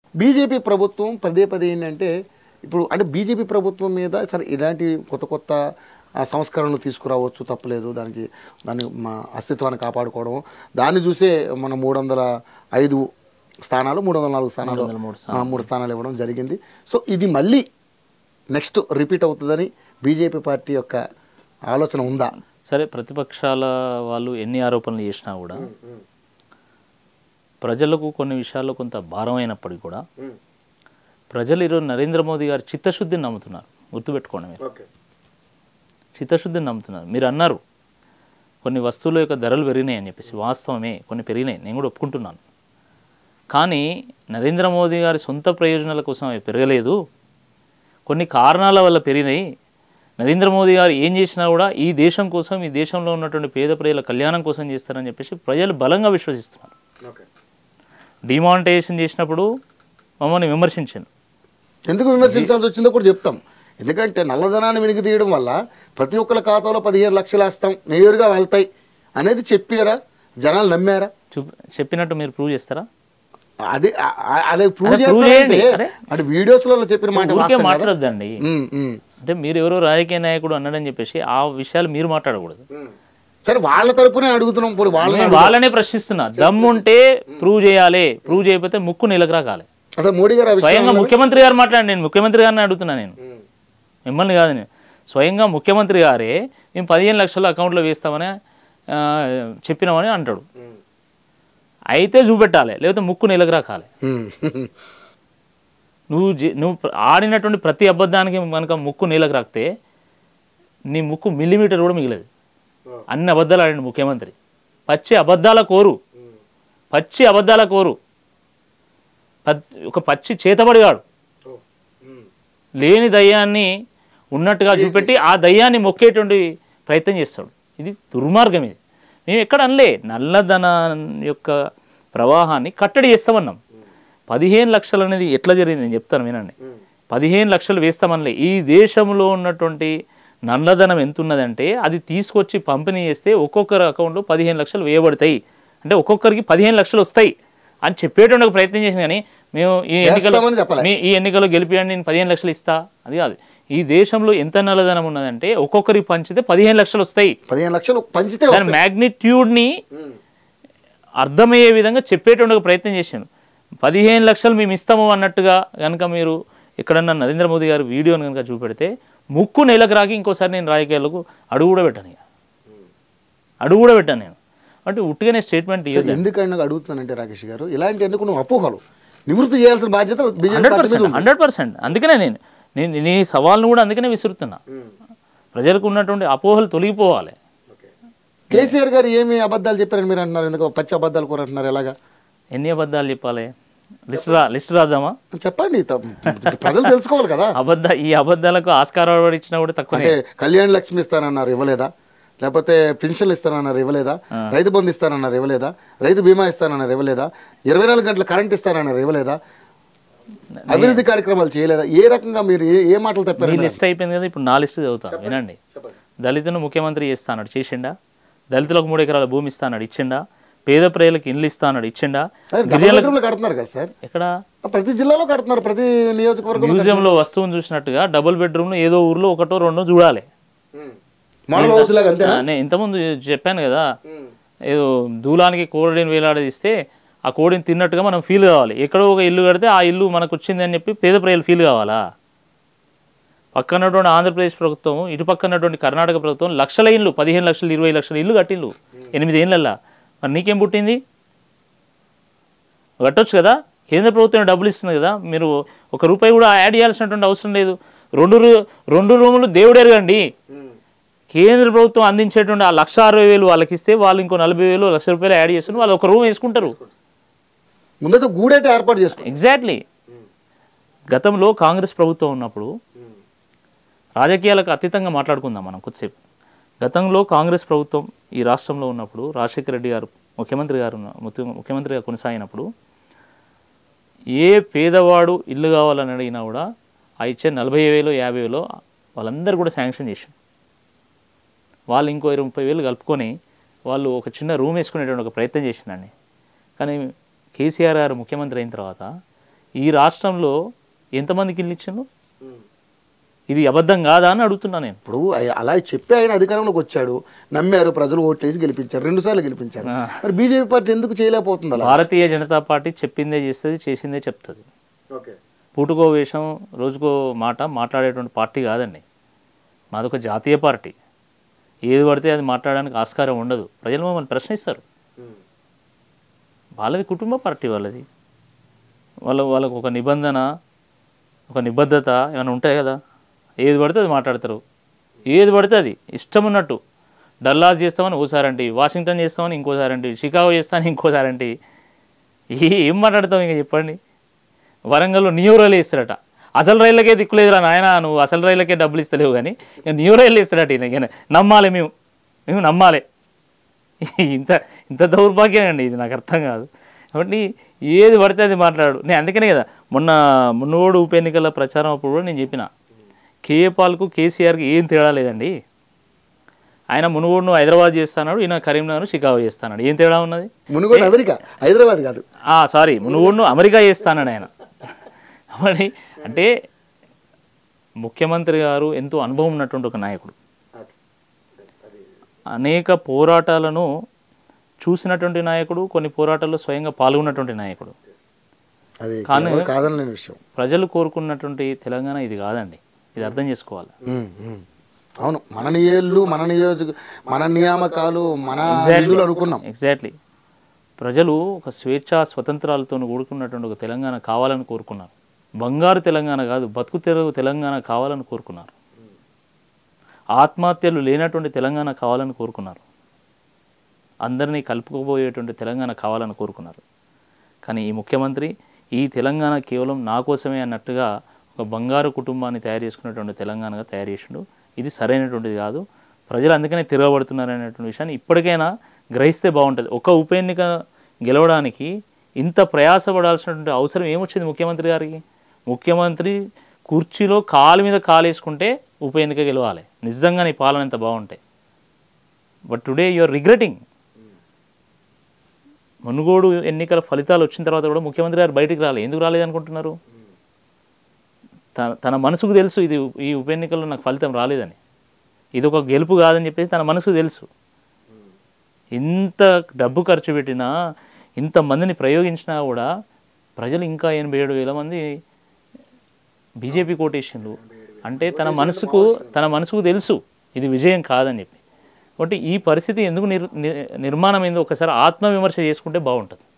BJP ప్రభుత్వం పదే పదే ఏంటంటే ఇప్పుడు అంటే బీజేపీ ప్రభుత్వం మీద సరే ఇలాంటి కొత్త కొత్త ఆ, సంస్కరణలు తీసుకురావచ్చు తప్పలేదు దానికి దాని మా అస్తిత్వాన్ని కాపాడుకోవడం దాన్ని చూసే మన మూడు వందల ఐదు స్థానాలు మూడు వందల నాలుగు స్థానాలు మూడు ఆ, మూడు స్థానాలు ఇవ్వడం జరిగింది సో ఇది మళ్ళీ నెక్స్ట్ రిపీట్ అవుతుందని బీజేపీ పార్టీ యొక్క ఆలోచన ఉందా సరే ప్రతిపక్షాల వాళ్ళు ఎన్ని ఆరోపణలు చేసినా కూడా ప్రజలకు కొన్ని విషయాల్లో కొంత భారం అయినప్పటికీ కూడా ప్రజలు ఈరోజు నరేంద్ర మోదీ గారి చిత్తశుద్ధిని నమ్ముతున్నారు గుర్తుపెట్టుకోండి మీరు ఓకే చిత్తశుద్ధిని నమ్ముతున్నారు మీరు అన్నారు కొన్ని వస్తువుల యొక్క ధరలు పెరిగినాయి అని చెప్పేసి వాస్తవమే కొన్ని పెరిగినాయి నేను కూడా ఒప్పుకుంటున్నాను కానీ నరేంద్ర మోదీ గారి సొంత ప్రయోజనాల కోసం అవి పెరగలేదు కొన్ని కారణాల వల్ల పెరిగినాయి నరేంద్ర మోదీ గారు ఏం చేసినా కూడా ఈ దేశం కోసం ఈ దేశంలో ఉన్నటువంటి పేద ప్రజల కళ్యాణం కోసం చేస్తారని చెప్పేసి ప్రజలు బలంగా విశ్వసిస్తున్నారు ఓకే డిమానిటైజేషన్ చేసినప్పుడు మమ్మల్ని విమర్శించాను ఎందుకు విమర్శించాల్సి వచ్చిందో కూడా చెప్తాం ఎందుకంటే నల్లధనాన్ని వెనుక తీయడం వల్ల ప్రతి ఒక్కరి ఖాతాలో పదిహేను లక్షలు వేస్తాం నేరుగా వెళ్తాయి అనేది చెప్పారా జనాలు నమ్మారా చూ చెప్పినట్టు మీరు ప్రూవ్ చేస్తారా అదే ఆ- ఆ- అదే ప్రూవ్ అదే prove చేస్తారంటే చేయండి. అరే. అంటే వీడియోస్లలో చెప్పిన మాట ఊరికే వాస్తవం కదా? మాట్లాడొద్దండి ఉమ్, ఉమ్. అంటే మీరు ఎవరో రాజకీయ నాయకుడు అన్నాడని చెప్పేసి ఆ విషయాలు మీరు మాట్లాడకూడదు సరే వాళ్ళ తరపునే అడుగుతున్నాం పోనీ వాళ్ళని నేను వాళ్ళనే ప్రశ్నిస్తున్నా దమ్ముంటే ప్రూవ్ చేయాలి ప్రూవ్ చేయకపోతే ముక్కు నిలక రాకాలి అసలు మోడీ గారు ఆ విషయం స్వయంగా ముఖ్యమంత్రి గారు మాట్లాడి నేను ముఖ్యమంత్రి గారిని అడుగుతున్నా నేను మిమ్మల్ని కాదు నేను స్వయంగా ముఖ్యమంత్రి గారే మేము పదిహేను లక్షలు అకౌంట్లో వేస్తామని ఆ, చెప్పినామని అంటాడు అయితే చూపెట్టాలి లేకపోతే ముక్కు నిలక రాకాలి ఉమ్. నువ్వు జే- నువ్వు ప్ర- ఆడినటువంటి ప్రతి అబద్ధానికి కనుక ముక్కు నీళ్ళకి రాస్తే నీ ముక్కు మిల్లీమీటర్ కూడా మిగిలేదు అన్ని అబద్ధాలు ఆడిన ముఖ్యమంత్రి పచ్చి అబద్ధాల కోరు పచ్చి అబద్ధాల కోరు పచ్- ఒక పచ్చి చేతబడిగాడు లేని దయ్యాన్ని ఉన్నట్టుగా చూపెట్టి ఆ దయ్యాన్ని మొక్కేటువంటి ప్రయత్నం చేస్తాడు ఇది దుర్మార్గం ఇది మేము ఎక్కడ అనలే నల్లధన యొక్క ప్రవాహాన్ని కట్టడి చేస్తామన్నాం పదిహేను లక్షలు అనేది ఎట్లా జరిగింది నేను చెప్తాను వినండి పదిహేను లక్షలు వేస్తామనలే ఈ దేశంలో ఉన్నటువంటి నల్లధనం ఎంత ఉన్నదంటే అది తీసుకొచ్చి పంపిణీ చేస్తే ఒక్కొక్కరి అకౌంట్లో పదిహేను లక్షలు వేయబడతాయి అంటే ఒక్కొక్కరికి పదిహేను లక్షలు వస్తాయి అని చెప్పేటువంటి ఒక ప్రయత్నం చేసిన కానీ మేము ఈ ఎన్నికలు చేస్తామని చెప్పలే. మీ ఈ ఎన్నికల్లో గెలిపియండి నేను పదిహేను లక్షలు ఇస్తా అది కాదు ఈ దేశంలో ఎంత నల్లధనం ఉన్నదంటే ఒక్కొక్కరికి పంచితే పదిహేను లక్షలు వస్తాయి పదిహేను లక్షలు పంచితే దాని వస్తాయి. మ్యాగ్నిట్యూడ్ని అర్థమయ్యే విధంగా చెప్పేటువంటి ఒక ప్రయత్నం చేశాను పదిహేను లక్షలు మేము ఇస్తాము అన్నట్టుగా కనుక మీరు ఎక్కడన్నా నరేంద్ర మోదీ గారి వీడియోని కనుక చూపెడితే ముక్కు నెలకు రాకి ఇంకోసారి నేను రాజకీయాలకు అడుగు కూడా పెట్టాను ఇక అడుగు కూడా పెట్టాను నేను అంటే ఉట్టిగానే స్టేట్మెంట్ ఇవ్వదు ఎందుకని నాకు అడుగుతున్నానంటే రాకేష్ గారు ఇలాంటి ఎందుకు నువ్వు అపోహలు నివృత్తి చేయాల్సిన బాధ్యత బీజేపీ హండ్రెడ్ పార్టీ మీద పర్సెంట్ ఉంది. హండ్రెడ్ పర్సెంట్ అందుకనే నేను నేను నీ సవాల్ను కూడా అందుకనే విసురుతున్నా ప్రజలకు ఉన్నటువంటి అపోహలు తొలగిపోవాలి కేసీఆర్ గారు ఏమి అబద్ధాలు చెప్పారని మీరు అంటున్నారు ఎందుకు పచ్చి అబద్ధాలు కూర అంటున్నారు ఎలాగా ఎన్ని అబద్ధాలు చెప్పాలి లిస్ట్ రా లిస్ట్ రాద్దామా చెప్పండి త- ప్రజలు తెలుసుకోవాలి కదా అబద్ధ ఈ అబద్ధాలకు ఆస్కారం ఇచ్చినా కూడా తక్కువనే అంటే కళ్యాణ లక్ష్మి ఇస్తానన్నారు ఇవ్వలేదా లేకపోతే పెన్షన్లు ఇస్తానన్నారు ఇవ్వలేదా రైతు బంధు ఇస్తానన్నారు ఇవ్వలేదా రైతు బీమా ఇస్తానన్నారు ఇవ్వలేదా ఇరవై నాలుగు గంటల కరెంట్ ఇస్తానన్నారు ఇవ్వలేదా అభివృద్ధి కార్యక్రమాలు చేయలేదా ఏ రకంగా మీరు ఏ- ఏ మాటలు మీ తప్పారు లిస్ట్ అయిపోయింది కదా ఇప్పుడు నా లిస్ట్ చదువుతాను వినండి దళితును ముఖ్యమంత్రి చేస్తా అన్నాడు చేసిండా దళితులకు మూడు ఎకరాల భూమి ఇస్తా అన్నాడు ఇచ్చిండా పేద ప్రజలకు ఇల్లు ఇస్తా అన్నాడు ఇచ్చిండా డబుల్ బెడ్రూమ్లు కడుతున్నారు కదా సార్ ఎక్కడ ప్రతి జిల్లాలో కడుతున్నారు ప్రతి నియోజకవర్గం మ్యూజియంలో వస్తువును చూసినట్టుగా డబుల్ బెడ్రూమ్ ఏదో ఊర్లో ఒకటో రెండో చూడాలి మోడల్ హౌస్ లాగా అంతేనా నేను ఇంతకుముందు చెప్పాను కదా ఏదో దూలానికి కోడిని వేలాడదీస్తే ఆ కోడిని తిన్నట్టుగా మనం ఫీల్ కావాలి ఎక్కడో ఒక ఇల్లు కడితే ఆ ఇల్లు మనకు వచ్చింది అని చెప్పి పేద ప్రజలు ఫీల్ కావాలా పక్కనటువంటి ఆంధ్రప్రదేశ్ ప్రభుత్వం ఇటు పక్కనటువంటి కర్ణాటక ప్రభుత్వం లక్షల ఇల్లు పదిహేను లక్షలు ఇరవై లక్షల ఇల్లు కట్టిల్లు ఎనిమిది ఏళ్ళల్లా మరి నీకేం పుట్టింది కట్టొచ్చు కదా కేంద్ర ప్రభుత్వం డబ్బులు ఇస్తుంది కదా మీరు ఒక రూపాయి కూడా యాడ్ చేయాల్సినటువంటి అవసరం లేదు రెండు రూ- రెండు రూములు దేవుడు ఎరగండి కేంద్ర ప్రభుత్వం అందించేటువంటి ఆ లక్ష అరవై వేలు వాళ్ళకి ఇస్తే వాళ్ళు ఇంకో నలభై వేలు లక్ష రూపాయలు యాడ్ చేస్తున్న వాళ్ళు ఒక రూమ్ వేసుకుంటారు ముందైతే గూడైతే ఏర్పాటు చేసుకో ఎగ్జాక్ట్లీ గతంలో కాంగ్రెస్ ప్రభుత్వం ఉన్నప్పుడు రాజకీయాలకు అతీతంగా మాట్లాడుకుందాం మనం కొద్దిసేపు గతంలో కాంగ్రెస్ ప్రభుత్వం ఈ రాష్ట్రంలో ఉన్నప్పుడు రాజశేఖర రెడ్డి గారు ముఖ్యమంత్రి గారు ఉన్న- ముఖ్య- ముఖ్యమంత్రిగా కొనసాగినప్పుడు ఏ పేదవాడు ఇల్లు కావాలని అడిగినా కూడా ఆ ఇచ్చే నలభై వేలు యాభై వేలు వాళ్ళందరూ కూడా శాంక్షన్ చేశారు వాళ్ళు ఇంకో ఇరవై ముప్పై వేలు కలుపుకొని వాళ్ళు ఒక చిన్న రూమ్ వేసుకునేటువంటి ఒక ప్రయత్నం చేసిందండి కానీ కేసీఆర్ గారు ముఖ్యమంత్రి అయిన తర్వాత ఈ రాష్ట్రంలో ఎంతమందికి ఇల్లు ఇచ్చిండు ఇది అబద్ధం కాదా అని అడుగుతున్నా నేను ఇప్పుడు అయ- అలా చెప్పి ఆయన అధికారంలోకి వచ్చాడు నమ్మారు ప్రజలు ఓట్లేసి గెలిపించారు రెండు సార్లు గెలిపించారు మరి బీజేపీ పార్టీ ఎందుకు చేయలేకపోతుంది అలా భారతీయ జనతా పార్టీ చెప్పిందే చేస్తుంది చేసిందే చెప్తుంది ఓకే పూటకో వేషం రోజుకో మాట మాట్లాడేటువంటి పార్టీ కాదండి మాదొక జాతీయ పార్టీ ఏది పడితే అది మాట్లాడడానికి ఆస్కారం ఉండదు ప్రజలు మమ్మల్ని ప్రశ్నిస్తారు వాళ్ళది కుటుంబ పార్టీ వాళ్ళది వాళ్ళ వాళ్ళకు ఒక నిబంధన ఒక నిబద్ధత ఏమైనా ఉంటాయి కదా ఏది పడితే అది మాట్లాడతారు ఏది పడితే అది ఇష్టం ఉన్నట్టు డల్లాస్ చేస్తామని ఓసారంటి వాషింగ్టన్ చేస్తామని ఇంకోసారంటి షికాగో చేస్తామని ఇంకోసారంటి ఏ- ఏం మాట్లాడతాం ఇంకా చెప్పండి వరంగల్లో న్యూ రైలు ఇస్తాడట అసలు రైళ్ళకే దిక్కులేదురా నాయన నువ్వు అసలు రైళ్ళకే డబ్బులు ఇస్తలేవు కానీ ఇక న్యూ రైలు ఇస్తాడట ఈయన. ఈయన నమ్మాలి మేము మేము నమ్మాలి ఇంత ఇంత దౌర్భాగ్యం అండి ఇది నాకు అర్థం కాదు కాబట్టి ఏది పడితే అది మాట్లాడు నేను అందుకనే కదా మొన్న మున్నోడు ఉప ఎన్నికల ప్రచారం అప్పుడు కూడా నేను చెప్పిన కేఏ పాల్కు కేసీఆర్కి ఏం తేడా లేదండి ఆయన మునుగోడును హైదరాబాద్ చేస్తాడు ఈయన కరీంనగర్ షికాగో చేస్తాడు ఏం తేడా ఉన్నది మునుగోడు అమెరికా హైదరాబాద్ కాదు ఆ, సారీ మునుగోడును అమెరికా చేస్తానని ఆయన మరి అంటే ముఖ్యమంత్రి గారు ఎంతో అనుభవం ఉన్నటువంటి ఒక నాయకుడు అనేక పోరాటాలను చూసినటువంటి నాయకుడు కొన్ని పోరాటాల్లో స్వయంగా పాల్గొన్నటువంటి నాయకుడు అది కానీ- ఎవరు కాదనలేని విషయం ప్రజలు కోరుకున్నటువంటి తెలంగాణ ఇది కాదండి ఇది అర్థం చేసుకోవాలి ఉమ్, ఉమ్. అవును మన నియోజులు మన నియోజక మన నియామకాలు మన నిధులు అనుకున్నాం ఎగ్జాక్ట్లీ ప్రజలు ఒక స్వేచ్ఛ స్వతంత్రాలతో కూడుకున్నటువంటి ఒక తెలంగాణ కావాలని కోరుకున్నారు బంగారు తెలంగాణ కాదు బతుకు తెరుగు తెలంగాణ కావాలని కోరుకున్నారు ఆత్మహత్యలు లేనటువంటి తెలంగాణ కావాలని కోరుకున్నారు అందరినీ కలుపుకోబోయేటువంటి తెలంగాణ కావాలని కోరుకున్నారు కానీ ఈ ముఖ్యమంత్రి ఈ తెలంగాణ కేవలం నా కోసమే అన్నట్టుగా ఒక బంగారు కుటుంబాన్ని తయారు చేసుకున్నటువంటి తెలంగాణగా తయారు చేసిండు ఇది సరైనటువంటిది కాదు ప్రజలు అందుకనే తిరగబడుతున్నారు అనేటువంటి విషయాన్ని ఇప్పటికైనా గ్రహిస్తే బాగుంటుంది ఒక ఉప ఎన్నిక గెలవడానికి ఇంత ప్రయాసపడాల్సినటువంటి అవసరం ఏమొచ్చింది ముఖ్యమంత్రి గారికి ముఖ్యమంత్రి కుర్చీలో కాలు మీద కాలు వేసుకుంటే ఉప ఎన్నిక గెలవాలి నిజంగా నీ పాలన ఎంత బాగుంటాయి but today you are regretting Munugode ఎన్నికల ఫలితాలు వచ్చిన తర్వాత కూడా ముఖ్యమంత్రి గారు బయటికి రాలేదు ఎందుకు రాలేదు అనుకుంటున్నారు తన తన మనసుకు తెలుసు ఇది ఈ ఉప ఎన్నికల్లో నాకు ఫలితం రాలేదని ఇది ఒక గెలుపు కాదని చెప్పేసి తన మనసుకు తెలుసు ఇంత డబ్బు ఖర్చు పెట్టినా ఇంతమందిని ప్రయోగించినా కూడా ప్రజలు ఇంకా ఎనభై ఏడు వేల మంది బీజేపీ కోటేషన్లు అంటే తన మనసుకు తన మనసుకు తెలుసు ఇది విజయం కాదని చెప్పి కాబట్టి ఈ పరిస్థితి ఎందుకు నిర్ ని- నిర్మాణం ఏందో ఒకసారి ఆత్మవిమర్శ చేసుకుంటే బాగుంటుంది